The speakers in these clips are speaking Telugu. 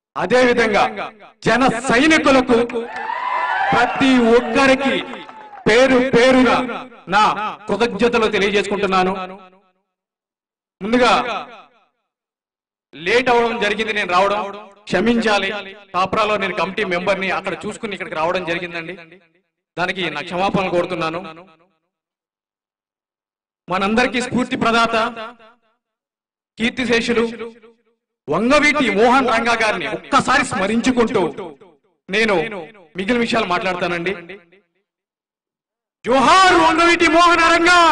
అదే విధంగా జన సైనికులకు ప్రతి ఒక్కరికి పేరు పేరుగా నా కృతజ్ఞతలు తెలియజేసుకుంటున్నాను ముందుగా లేట్ అవడం జరిగింది నేను రావడం క్షమించాలి కాప్రాలో నేను కమిటీ మెంబర్ని అక్కడ చూసుకుని ఇక్కడికి రావడం జరిగిందండి దానికి నా క్షమాపణలు కోరుతున్నాను మనందరికీ స్ఫూర్తి ప్రదాత కీర్తిశేషులు వంగవీటి మోహన్ రంగా గారిని ఒక్కసారి స్మరించుకుంటూ నేను మిగిలిన విషయాలు మాట్లాడతానండి జోహార్ వంగవీటి మోహన రంగా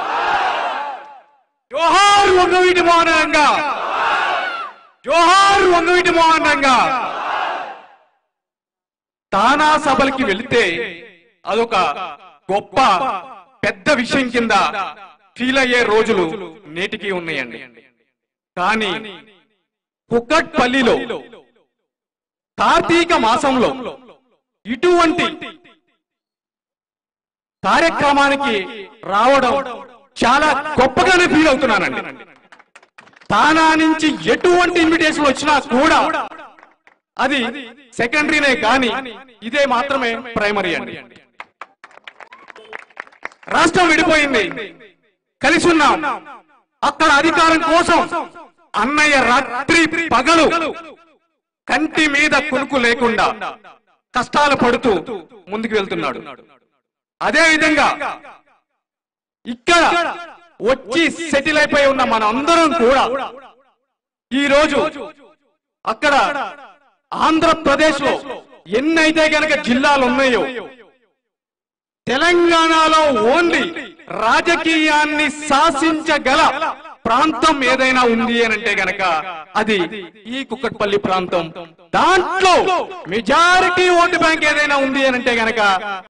జోహార్ వంగవీటి మోహన రంగా జోహార్ వంగవీటి మోహన్ రంగా తానా సభలకి వెళితే అదొక గొప్ప పెద్ద విషయం కింద ఫీల్ అయ్యే రోజులు నేటికి ఉన్నాయండి కానీ కుక్కట్పల్లిలో కార్తీక మాసంలో ఇటువంటి కార్యక్రమానికి రావడం చాలా గొప్పగానే ఫీల్ అవుతున్నానండి తానా నుంచి ఎటువంటి ఇన్విటేషన్ వచ్చినా కూడా అది సెకండరీనే కానీ ఇదే మాత్రమే ప్రైమరీ అండి రాష్ట్రం విడిపోయింది కలిసి ఉన్నాం అక్కడ అధికారం కోసం అన్నయ్య రాత్రి పగలు కంటి మీద కునుకు లేకుండా కష్టాలు పడుతూ ముందుకు వెళ్తున్నాడు అదే విధంగా ఇక్కడ వచ్చి సెటిల్ అయిపోయి ఉన్న మన అందరం కూడా ఈ రోజు అక్కడ ఆంధ్రప్రదేశ్ లో ఎన్నైతే గనక జిల్లాలు ఉన్నాయో తెలంగాణలో ఓన్లీ రాజకీయాన్ని శాసించగల ప్రాంతం ఏదైనా ఉంది అని అంటే గనక అది ఈ కుక్కట్పల్లి ప్రాంతం దాంట్లో మెజారిటీ ఓటు బ్యాంక్ ఏదైనా ఉంది అని అంటే గనక